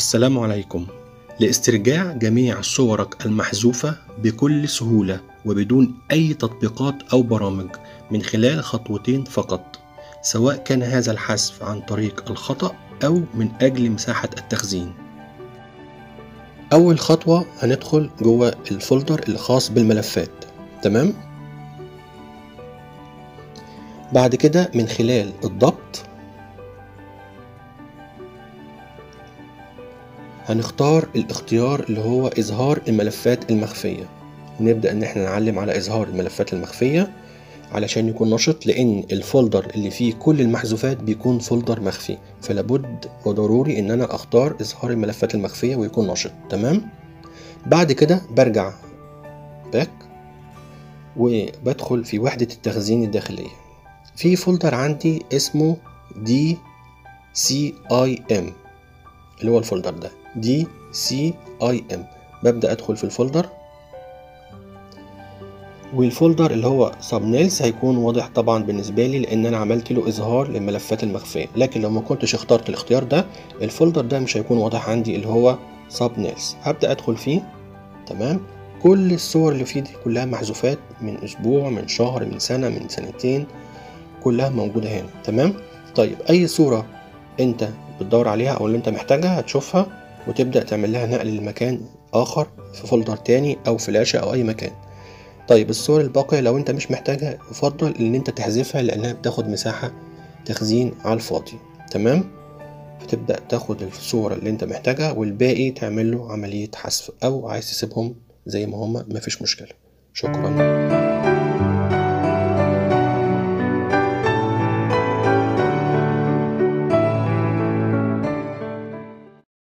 السلام عليكم لاسترجاع جميع صورك المحذوفة بكل سهولة وبدون أي تطبيقات أو برامج من خلال خطوتين فقط سواء كان هذا الحذف عن طريق الخطأ أو من أجل مساحة التخزين أول خطوة هندخل جوه الفولدر الخاص بالملفات تمام؟ بعد كده من خلال الضبط هنختار الاختيار اللي هو إظهار الملفات المخفية نبدأ إن احنا نعلم على إظهار الملفات المخفية علشان يكون نشط لأن الفولدر اللي فيه كل المحذوفات بيكون فولدر مخفي فلابد وضروري إن أنا أختار إظهار الملفات المخفية ويكون نشط تمام بعد كده برجع باك وبدخل في وحدة التخزين الداخلية في فولدر عندي اسمه دي سي اي ام اللي هو الفولدر ده دي سي اي ام ببدا ادخل في الفولدر والفولدر اللي هو سبنيلز هيكون واضح طبعا بالنسبه لي لان انا عملت له اظهار للملفات المخفيه لكن لو ما كنتش اخترت الاختيار ده الفولدر ده مش هيكون واضح عندي اللي هو سبنيلز هبدا ادخل فيه تمام كل الصور اللي فيه دي كلها محذوفات من اسبوع من شهر من سنه من سنتين كلها موجوده هنا تمام طيب اي صوره انت بتدور عليها او اللي انت محتاجها هتشوفها وتبدا تعمل لها نقل لمكان اخر في فولدر تاني او فلاشة او اي مكان طيب الصور الباقية لو انت مش محتاجها يفضل ان انت تحذفها لانها بتاخد مساحة تخزين على الفاضي تمام فتبدأ تاخد الصورة اللي انت محتاجها والباقي تعمل له عملية حذف او عايز تسيبهم زي ما هما مفيش مشكلة شكرا